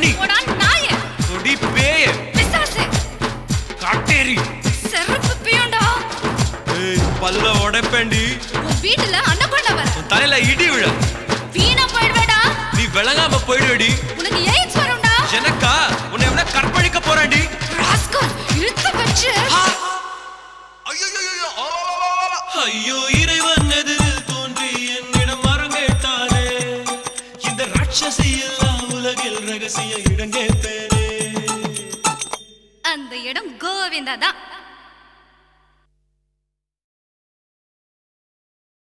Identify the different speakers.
Speaker 1: பண்ணி
Speaker 2: போடா நாயே
Speaker 1: கொடி பேய
Speaker 2: பிசாசு
Speaker 1: காட்டேரி
Speaker 2: செருப்பு பியோண்டா
Speaker 1: ஏய், பல்ல உடைப்பேண்டி
Speaker 2: உன் வீட்டுல அன்னகொண்ட வர
Speaker 1: உன் தலையில இடி விழ
Speaker 2: வீணா போயிடுவேடா
Speaker 1: நீ விளங்காம போயிடுவேடி
Speaker 2: உனக்கு எய்ட்ஸ் வரும்டா
Speaker 1: எனக்கா உன்னை எவனா கற்பழிக்க போறாண்டி
Speaker 2: ராஸ்கல் இழுத்து வச்சு
Speaker 1: ஐயோ இறைவன் எதிரில் தோன்றி என்னிடம் மரம் கேட்டாரே இந்த ராட்சசி எல்லாம் உலகில் ரகசிய இடங்கேற்பேனே
Speaker 2: அந்த இடம் கோவிந்தா தான்